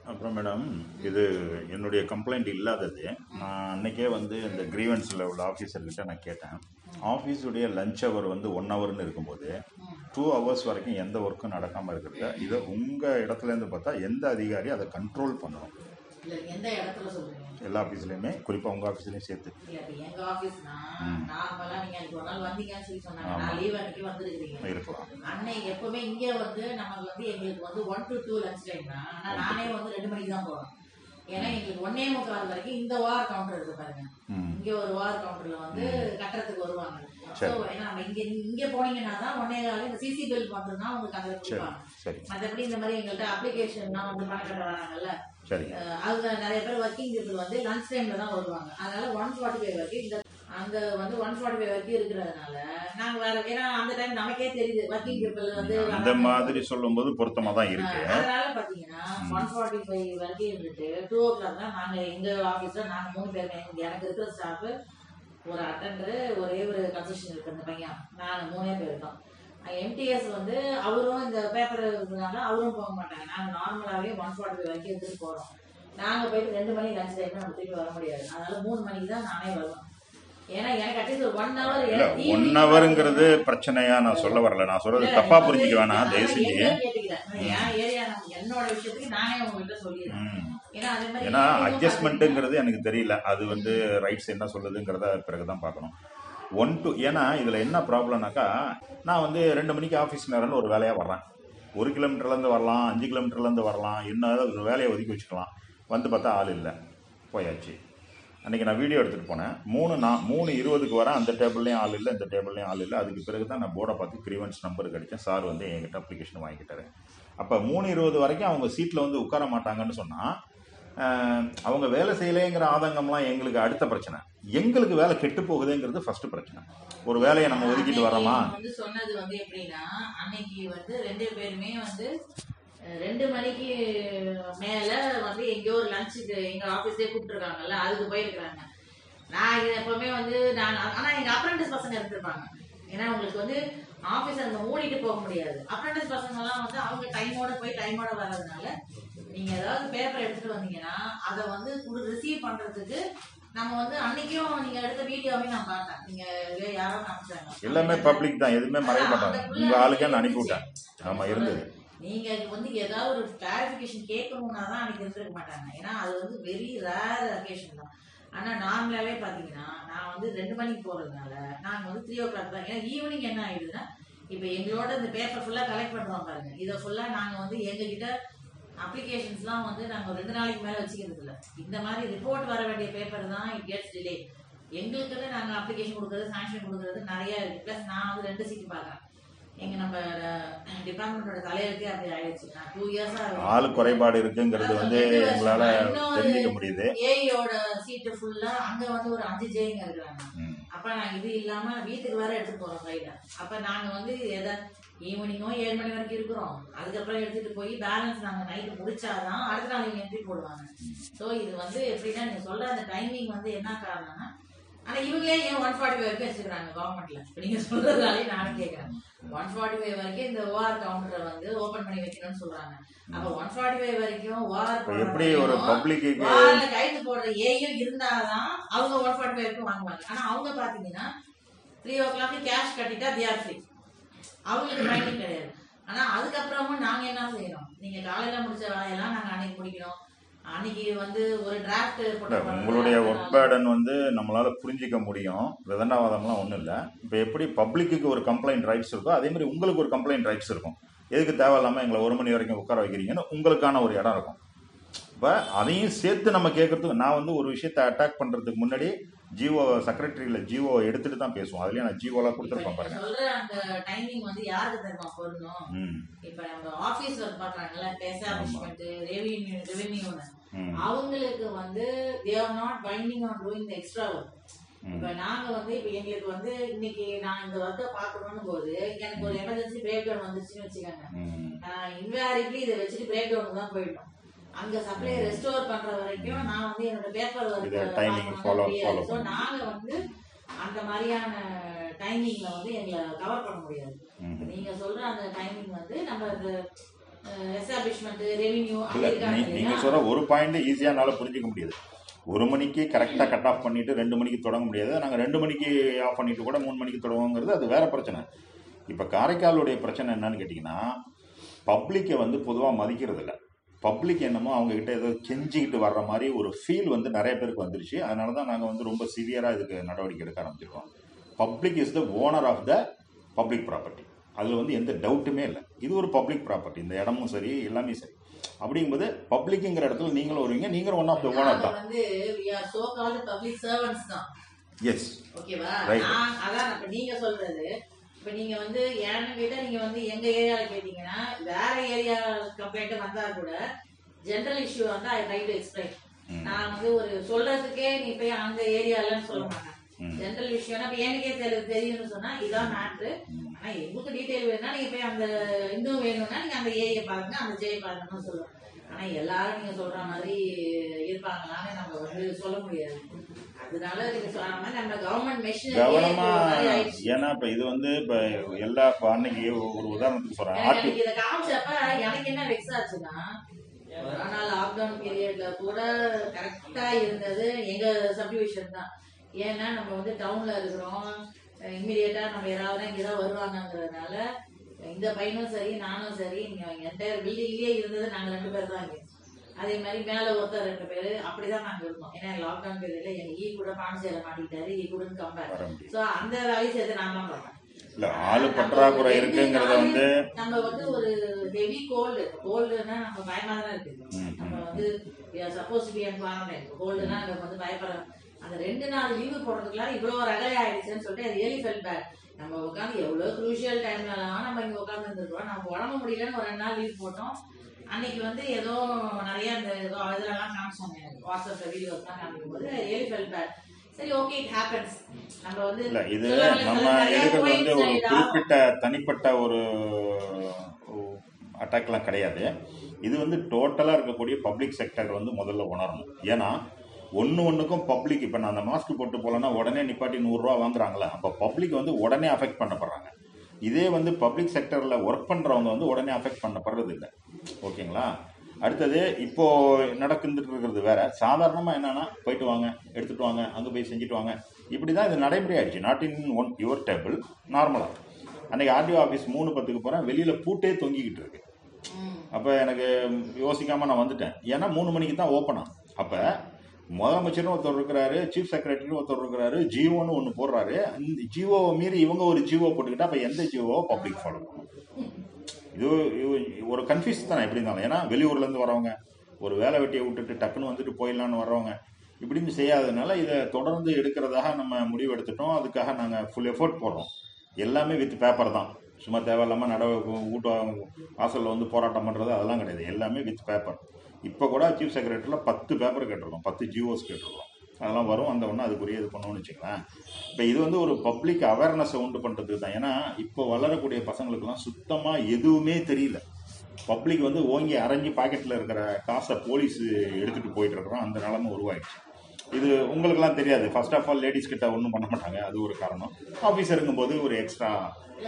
அப்புறம் மேடம் இது என்னுடைய கம்ப்ளைண்ட் இல்லாதது நான் அன்னைக்கே வந்து இந்த கிரீவன்ஸில் உள்ள ஆஃபீஸர்கிட்ட நான் கேட்டேன் ஆஃபீஸுடைய லஞ்ச் ஹவர் வந்து ஒன் ஹவர்னு இருக்கும்போது டூ ஹவர்ஸ் வரைக்கும் எந்த ஒர்க்கும் நடக்காமல் இருக்கிறத இதை உங்கள் இடத்துலேருந்து பார்த்தா எந்த அதிகாரி அதை கண்ட்ரோல் பண்ணணும் இல்ல எந்த இடத்துல சொல்றீங்க எல்லா ஆஃபீஸ்லேயுமே குறிப்பாக உங்கள் ஆஃபீஸ்லேயும் சேர்த்து இல்ல, இப்ப எங்க ஆபீஸ்னா நார்மலா நீங்க அன்னைக்கு ஒரு நாள் வந்தீங்கன்னு சொல்லி சொன்னாங்க நான் லீவ் அன்னைக்கு வந்திருக்கிறீங்க இருக்கலாம் அன்னைக்கு எப்பவுமே இங்க வந்து நமக்கு வந்து எங்களுக்கு வந்து one to two lunch time தான் ஆனா நானே வந்து ரெண்டு மணிக்கு தான் போவேன் ஏன்னா எங்களுக்கு ஒன்னே முக்கால் வரைக்கும் இந்த வார் கவுண்டர் இருக்கு பாருங்க ம் இங்க ஒரு வார் கவுண்டர்ல வந்து கட்டுறதுக்கு வருவாங்க சரி. So, ஏன்னா நம்ம இங்க இங்க போனீங்கன்னா தான் ஒன்னே கால இந்த சிசி பில் மட்டும் தான் உங்களுக்கு அங்க சரி கொடுப்பாங்க சரி மத்தபடி இந்த மாதிரி எங்கள்கிட்ட அப்ளிகேஷன்லாம் வந்து பணம் கட்ட வராங்கல்ல சரி அஹ் அவங்க நிறைய பேர் ஒர்க்கிங் பீப்புள் வந்து லஞ்ச் டைம்ல தான் வருவாங்க அதனால ஒன் ஃபார்ட்டி ஃபைவ் வரைக்கும் இந்த அங்க வந்து ஒன் ஃபார்ட்டி ஃபைவ் வரைக்கும் இருக்கிறதுனால நாங்க வேற ஏன்னா அந்த டைம் நமக்கே தெரியுது ஒர்க்கிங் பீப்புள் வந்து அந்த மாதிரி சொல்லும்போது பொருத்தமாக தான் இருக்கு அஹ் அதனால பாத்தீங்கன்னா ஒன் ஃபார்ட்டி ஃபைவ் வரைக்கும் இருந்துட்டு டூ ஓ கிளாக் தான் நாங்க எங்க ஆபீஸ்ல நாங்க மூணு பேர் எனக்கு இருக்கிற ஸ்டாஃப் ஒரு அட்டண்டர் ஒரே ஒரு கன்செஷன் இருக்கு அந்த பையன் நாங்க மூணே பேர் இருக்கோம் எம்டிஎஸ் வந்து அவரும் இந்த பேப்பர் இருக்கிறதுனால அவரும் போக மாட்டாங்க நாங்க நார்மலாவே ஒன் ஃபார்ட்டி ஃபைவ் வரைக்கும் எடுத்துட்டு போறோம் நாங்க போயிட்டு ரெண்டு மணி லஞ்ச் டைம் நம்ம திருப்பி வர முடியாது அதனால மூணு மணிக்கு தான் நானே வருவேன் ஏன்னா எனக்கு அட்லீஸ்ட் ஒரு ஒன் ஹவர் இல்லை ஒன் ஹவருங்கிறது பிரச்சனையா நான் சொல்ல வரல நான் சொல்றது தப்பாக புரிஞ்சுக்க வேணாம் தயவு செஞ்சு ஏரியா என்னோட விஷயத்துக்கு நானே உங்ககிட்ட சொல்லிடுறேன் ம் ஏன்னா அதே மாதிரி ஏன்னா நீங்களும் அட்ஜஸ்ட்மெண்ட்டுங்கிறது எனக்கு தெரியல அது வந்து ரைட்ஸ் என்ன சொல்லுதுங்கிறத பிறகு தான் பார்க்கணும் ஒன் டு ஏன்னா இதில் என்ன ப்ராப்ளம்னாக்கா நான் வந்து ரெண்டு மணிக்கு ஆஃபீஸ் நேரம்னு ஒரு வேலையாக வர்றேன் ஒரு கிலோமீட்டர்லேருந்து வரலாம் அஞ்சு கிலோமீட்டர்லேருந்து வரலாம் என்ன ஒரு வேலையை ஒதுக்கி வச்சுக்கலாம் வந்து பார்த்தா ஆள் இல்லை போயாச்சு அன்றைக்கி நான் வீடியோ எடுத்துகிட்டு போனேன் மூணு நான் மூணு இருபதுக்கு வரேன் அந்த டேபிள்லேயும் ஆள் இல்லை இந்த டேபிள்லேயும் ஆள் இல்லை அதுக்கு பிறகு தான் நான் போர்டை பார்த்து கிரீவன்ஸ் நம்பர் கிடைச்சேன் சார் வந்து என்கிட்ட அப்ளிகேஷன் வாங்கிக்கிட்டாரு அப்போ மூணு இருபது வரைக்கும் அவங்க சீட்டில் வந்து உட்கார மாட்டாங்கன்னு சொன்னால் அவங்க வேலை செய்யலைங்கிற ஆதங்கம்லாம் எங்களுக்கு அடுத்த பிரச்சனை எங்களுக்கு வேலை கெட்டு போகுதுங்கிறது ஃபர்ஸ்ட் பிரச்சனை ஒரு வேலையை நம்ம ஒதுக்கிட்டு வரோமா அன்னைக்கு வந்து சொன்னது வந்து எப்படின்னா அன்னைக்கு வந்து ரெண்டு பேருமே வந்து அஹ், ரெண்டு மணிக்கு மேல வந்து எங்கேயோ ஒரு லஞ்சுக்கு எங்க ஆபீஸ்லயே கூப்பிட்டுருக்காங்கல்ல அதுக்கு போயிருக்கிறாங்க நான் இது எப்பவுமே வந்து நான் ஆனா எங்க அப்ரண்டிஸ் பசங்க இருந்திருப்பாங்க ஏன்னா உங்களுக்கு வந்து ஆபீஸ் அந்த மூடிட்டு போக முடியாது அப்ரண்டிஸ் பசங்க எல்லாம் வந்து அவங்க டைமோட போய் டைமோட வர்றதுனால நீங்க ஏதாவது பேப்பர் எடுத்துட்டு வந்தீங்கன்னா அதை வந்து ரிசீவ் பண்றதுக்கு நம்ம வந்து அன்னைக்கும் நீங்க எடுத்த வீடியோவே நான் பார்த்தேன் நீங்க இதுல யாரோ காமிச்சாங்க எல்லாமே பப்ளிக் தான் எதுவுமே மறைய மாட்டாங்க உங்க ஆளுக்கே நான் அனுப்பி விட்டேன் ஆமா இருந்தது நீங்க வந்து ஏதாவது ஒரு கிளாரிபிகேஷன் கேட்கணும்னா தான் அன்னைக்கு இருந்திருக்க மாட்டாங்க ஏன்னா அது வந்து வெரி ரேர் அக்கேஷன் தான் ஆனா நார்மலாவே பாத்தீங்கன்னா நான் வந்து ரெண்டு மணிக்கு போறதுனால நாங்க வந்து த்ரீ ஓ கிளாக் தான் ஏன்னா ஈவினிங் என்ன ஆயிடுதுன்னா இப்ப எங்களோட இந்த பேப்பர் ஃபுல்லா கலெக்ட் பண்றோம் பாருங்க இதை ஃபுல்லா நாங்க வந்து எங்க கிட்ட அப்ளிகேஷன்ஸ்லாம் வந்து நாங்க ரெண்டு நாளைக்கு மேல வச்சுக்கிறது இல்ல இந்த மாதிரி ரிப்போர்ட் வர வேண்டிய பேப்பர் தான் இட் கெட்ஸ் டிலே எங்களுக்குன்னு நாங்க அப்ளிகேஷன் கொடுக்கறது சாங்ஷன் கொடுக்கறது நிறைய இருக்கு ப்ளஸ் நான் வந்து ரெண்டு சீட் பாக்குறேன் எங்க நம்ம டிபார்ட்மெண்டோட தலையெழுத்தே அப்படி ஆயிடுச்சு நான் டூ இயர்ஸா ஆள் குறைபாடு இருக்குங்கிறது வந்து எங்களால தெரிஞ்சுக்க முடியுது ஏஐயோட சீட்டு ஃபுல்லா அங்க வந்து ஒரு அஞ்சு ஜேங்க இருக்கிறாங்க ம். அப்ப நாங்க இது இல்லாம வீட்டுக்கு வேற எடுத்துட்டு போறோம் கையில அப்ப நாங்க வந்து எதை ஈவினிங்கும் ஏழு மணி வரைக்கும் இருக்கிறோம் அதுக்கப்புறம் எடுத்துட்டு போய் பேலன்ஸ் நாங்க நைட்டு முடிச்சாதான் அடுத்த நாள் இவங்க என்ட்ரி போடுவாங்க சோ இது வந்து எப்படின்னா நீங்க சொல்ற அந்த டைமிங் வந்து என்ன காரணம்னா ஆனா இவங்களே ஏன் ஒன் ஃபார்ட்டி ஃபைவ் வரைக்கும் வச்சிருக்காங்க கவர்மெண்ட்ல இப்ப நீங்க சொல்றதுனாலே நானும் கேட்கறேன் ஒன் ஃபார்ட்டி ஃபைவ் வரைக்கும் இந்த ஓஆர் கவுண்டரை வந்து ஓபன் பண்ணி வைக்கணும்னு சொல்றாங்க அப்ப ஒன் ஃபார்ட்டி ஃபைவ் வரைக்கும் ஓஆர் இப்ப எப்படி ஒரு பப்ளிக்கு வார்ல கைது போடுற ஏயும் இருந்தாதான் அவங்க ஒன் ஃபார்ட்டி ஃபைவ் வரைக்கும் வாங்குவாங்க ஆனா அவங்க பாத்தீங்கன்னா த்ரீ ஓ கிளாக் கேஷ் கட்டிட்டா தியார் ஃப்ரீ அவங்களுக்கு மைண்டிங் கிடையாது ஆனா அதுக்கப்புறமும் நாங்க என்ன செய்யணும் நீங்க காலையில முடிச்ச வேலையெல்லாம் நாங்க அன்னைக்கு முடிக்கணும் அன்னைக்கு வந்து ஒரு டிராஃப்ட் இல்ல, உங்களுடைய ஒர்க் பேர்டன் வந்து நம்மளால புரிஞ்சிக்க முடியும் விதண்டாவாதம்லாம் ஒன்றும் இல்லை இப்போ எப்படி பப்ளிக்கு ஒரு கம்ப்ளைண்ட் ரைட்ஸ் இருக்கோ அதே மாதிரி உங்களுக்கு ஒரு கம்ப்ளைண்ட் ரைட்ஸ் இருக்கும் எதுக்கு தேவையில்லாமல் எங்களை ஒரு மணி வரைக்கும் உட்கார வைக்கிறீங்கன்னு உங்களுக்கான ஒரு இடம் இருக்கும் இப்போ அதையும் சேர்த்து நம்ம கேட்கறதுக்கு நான் வந்து ஒரு விஷயத்தை அட்டாக் பண்ணுறதுக்கு முன்னாடி ஜிஓ செக்ரட்டரியில் ஜிஓ எடுத்துட்டு தான் பேசுவோம் அதுலேயும் நான் ஜிஓலாம் கொடுத்துருப்பேன் பாருங்க சொல்ற அந்த டைமிங் வந்து யாருக்கு தெரியுமா பொருந்தும் ம் இப்ப நம்ம ஆபீஸ் ஒர்க் பாக்குறாங்கல்ல எஸ்டாப்ளிஷ்மெண்ட் ரெவென்யூ ரெவென்யூன்னு ம் அவங்களுக்கு வந்து they are not binding on doing the extra work ம். இப்ப நாங்க வந்து இப்ப எங்களுக்கு வந்து இன்னைக்கு நான் இந்த ஒர்க்கை பாக்கணும்னு போது எனக்கு ஒரு எமர்ஜென்சி பிரேக் டவுன் வந்துச்சுன்னு வச்சுக்கோங்க ம் நான் இன்வேரிப்லி இதை வச்சுட்டு பிரேக் டவுன் தான் போயிட்டோம் அங்க சப்ளை ரெஸ்டோர் பண்ற வரைக்கும் நான் வந்து என்னோட பேப்பர் இது timing follow- follow ஸோ நாங்க வந்து அந்த மாதிரியான டைமிங்ல வந்து எங்களை கவர் பண்ண முடியாது ம் நீங்க சொல்ற அந்த டைமிங் வந்து நம்ம இந்த எஸ்டாப்ளிஷ்மெண்ட் ரெவென்யூ இல்ல நீ- நீங்க சொல்ற ஒரு பாயிண்ட் ஈஸியா என்னால புரிஞ்சுக்க முடியுது ஒரு மணிக்கு கரெக்டா கட் ஆஃப் பண்ணிட்டு ரெண்டு மணிக்கு தொடங்க முடியாது நாங்க ரெண்டு மணிக்கு ஆஃப் பண்ணிட்டு கூட மூணு மணிக்கு தொடங்குங்கிறது அது வேற பிரச்சனை இப்ப காரைக்காலுடைய பிரச்சனை என்னன்னு கேட்டீங்கன்னா பப்ளிக்கை வந்து பொதுவா மதிக்கிறது இல்ல பப்ளிக் என்னமோ அவங்க கிட்ட ஏதோ கெஞ்சிக்கிட்டு வர்ற மாதிரி ஒரு ஃபீல் வந்து நிறைய பேருக்கு வந்துருச்சு அதனால தான் நாங்கள் வந்து ரொம்ப சிவியராக இதுக்கு நடவடிக்கை எடுக்க ஆரம்பிச்சிருக்கோம் public is the owner of the public property அதில் வந்து எந்த டவுட்டுமே இல்லை இது ஒரு பப்ளிக் ப்ராப்பர்ட்டி இந்த இடமும் சரி எல்லாமே சரி அப்படிங்கும்போது பப்ளிக்குங்கிற இடத்துல நீங்களும் வருவீங்க நீங்களும் ஒன் ஆஃப் த ஓனர் தான் வந்து we are so called public servants தான் எஸ் ஓகேவா Right. நான் அதான் இப்ப நீங்க சொல்றது இப்ப நீங்க வந்து ஏன்னு கேட்டா நீங்க வந்து எங்க ஏரியால கேட்டீங்கன்னா வேற ஏரியா கம்ப்ளைண்ட் வந்தா கூட ஜெனரல் இஷ்யூ வந்து ஐ ட்ரை டு எக்ஸ்பிளைன் நான் வந்து ஒரு சொல்றதுக்கே நீ போய் அந்த ஏரியாலன்னு சொல்ல மாட்டேன் ஜெனரல் விஷயம்னா இப்ப எனக்கே தெரி- தெரியும்னு சொன்னா இதான் மேட்ரு ஆனா எங்களுக்கு டீடைல் வேணும்னா நீங்க போய் அந்த இன்னும் வேணும்னா நீங்க அந்த ஏரியா பாருங்க அந்த ஜெய் பாருங்கன்னு சொல்லுவேன் ஆனா எல்லாரும் நீங்க சொல்ற மாதிரி இருப்பாங்களான்னு நம்ம வந்து சொல்ல முடியாது அதனால நீங்க சொல்ற மாதிரி நம்ம கவர்மெண்ட் கவனமா மெஷினரி ஏன்னா இப்ப இது வந்து இப்ப எல்லா இப்ப அன்னைக்கு ஒரு உதாரணத்துக்கு சொல்றேன் ஆர்டி எனக்கு இதை காமிச்சப்ப எனக்கு என்ன வெக்ஸ் ஆச்சுன்னா கொரோனா லாக்டவுன் பீரியட்ல கூட கரெக்டா இருந்தது எங்க சப்டிவிஷன் தான் ஏன்னா நம்ம வந்து டவுன்ல இருக்கிறோம் இம்மிடியட்டா நம்ம யாராவது இங்க தான் வருவாங்கங்கிறதுனால இந்த பையனும் சரி நானும் சரி என்டையர் பில்டிங்லயே இருந்தது நாங்க ரெண்டு பேர் தான் இங்க அதே மாதிரி மேல ஒருத்தர் ரெண்டு பேரு அப்படிதான் நாங்க இருந்தோம் ஏன்னா லாக்டவுன் பீரியட்ல எங்க ஈ கூட பாண்டிச்சேரி மாட்டிக்கிட்டாரு ஈ கூட கம்பேர் வர முடியும் சோ அந்த வேலையை சேர்த்து நான் தான் பார்த்தேன் இல்ல ஆளு பற்றாக்குறை இருக்குங்கிறத வந்து நம்ம வந்து ஒரு ஹெவி கோல்டு கோல்டுனா நம்ம பயமா தான் இருக்கு ம், நம்ம வந்து சப்போஸ் பி என்வாரன்மெண்ட் கோல்டுனா நம்ம வந்து பயப்படுறோம் அந்த ரெண்டு நாள் லீவு போடுறதுக்குலாம் இவ்வளவு ரகலை ஆயிடுச்சுன்னு சொல்லிட்டு ரியலி ஃபெல் பேட் நம்ம உட்காந்து எவ்வளவு குரூஷியல் டைம்லலாம் நம்ம இங்க உட்காந்து இருந்திருக்கோம் நம்ம உடம்பு முடியலன்னு ஒரு ரெண்டு நாள் லீவ் போட்டோம் அன்னைக்கு வந்து ஏதோ நிறைய இந்த ஏதோ இதுலலாம் காமிச்சாங்க எனக்கு வாட்ஸ்அப்ல வீடியோஸ்லாம் காமிக்கும் போது ரியலி ஃபெல் பேட் சரி ஓகே இட் ஹேப்பன்ஸ் நம்ம வந்து இல்ல இது சொல்லுவாங்கல்ல, நம்ம சில நிறைய எடுக்கிறது வந்து ஒரு coincidence குறிப்பிட்ட தனிப்பட்ட ஒரு அட்டாக்லாம் கிடையாது இது வந்து டோட்டலா இருக்கக்கூடிய பப்ளிக் செக்டர் வந்து முதல்ல உணரணும் ஏன்னா ஒன்று ஒன்றுக்கும் பப்ளிக் இப்போ நான் அந்த மாஸ்க் போட்டு போகலன்னா உடனே நிப்பாட்டி நூறுரூவா வாங்குறாங்களே அப்போ பப்ளிக் வந்து உடனே அஃபெக்ட் பண்ணப்படுறாங்க இதே வந்து பப்ளிக் செக்டரில் ஒர்க் பண்ணுறவங்க வந்து உடனே அஃபெக்ட் பண்ணப்படுறது இல்லை ஓகேங்களா அடுத்தது இப்போ நடந்துட்டு இருக்கிறது வேற சாதாரணமாக என்னன்னா போயிட்டு வாங்க எடுத்துட்டு வாங்க அங்கே போய் செஞ்சுட்டு வாங்க இப்படி தான் இது நடைமுறை ஆயிடுச்சு not in one your table நார்மலாக அன்னைக்கு ஆர்டிஓ ஆஃபீஸ் மூணு பத்துக்கு போகிறேன் வெளியில் பூட்டே தொங்கிக்கிட்டு இருக்கு ம். அப்போ எனக்கு யோசிக்காமல் நான் வந்துட்டேன் ஏன்னா மூணு மணிக்கு தான் ஓப்பனா அப்போ முதலமைச்சரும் ஒருத்தர் இருக்கிறாரு சீஃப் செக்ரட்டரி ஒருத்தர் இருக்கிறாரு ஜிஓன்னு ஒன்று போடுறாரு அந்த ஜிஓவை மீறி இவங்க ஒரு ஜிஓ போட்டுக்கிட்டா அப்போ எந்த ஜிஓவை பப்ளிக் ஃபாலோ பண்ணும் இது இது ஒரு கன்ஃபியூஸ் தானே எப்படி இருந்தாலும் ஏன்னா வெளியூர்லேருந்து வரவங்க ஒரு வேலை வெட்டியை விட்டுட்டு டக்குன்னு வந்துட்டு போயிடலான்னு வர்றவங்க இப்படின்னு செய்யாததுனால இதை தொடர்ந்து எடுக்கிறதாக நம்ம முடிவு எடுத்துட்டோம் அதுக்காக நாங்கள் ஃபுல் எஃபோர்ட் போடுறோம் எல்லாமே வித் பேப்பர் தான் சும்மா தேவையில்லாமல் நட வீட்டு வாசலில் வந்து போராட்டம் பண்ணுறது அதெல்லாம் கிடையாது எல்லாமே வித் பேப்பர் இப்போ கூட சீஃப் செக்ரட்டரியில் பத்து பேப்பர் கேட்டிருக்கோம் பத்து ஜிஓஸ் கேட்டிருக்கோம் அதெல்லாம் வரும் அந்த ஒன்று அதுக்குரிய இது பண்ணணும்னு வச்சுக்கலாம் இப்போ இது வந்து ஒரு பப்ளிக் அவேர்னஸை உண்டு பண்ணுறதுக்கு தான் ஏன்னா இப்போ வளரக்கூடிய பசங்களுக்குலாம் சுத்தமாக எதுவுமே தெரியல பப்ளிக் வந்து ஓங்கி அரைஞ்சி பாக்கெட்டில் இருக்கிற காசை போலீஸ் எடுத்துகிட்டு போயிட்டு இருக்கிறோம் அந்த நிலமை உருவாயிடுச்சு இது உங்களுக்கெல்லாம் தெரியாது ஃபர்ஸ்ட் ஆஃப் ஆல் லேடிஸ் கிட்ட ஒன்றும் பண்ண மாட்டாங்க அது ஒரு காரணம் ஆஃபீஸருங்கும் போது ஒரு எக்ஸ்ட்ரா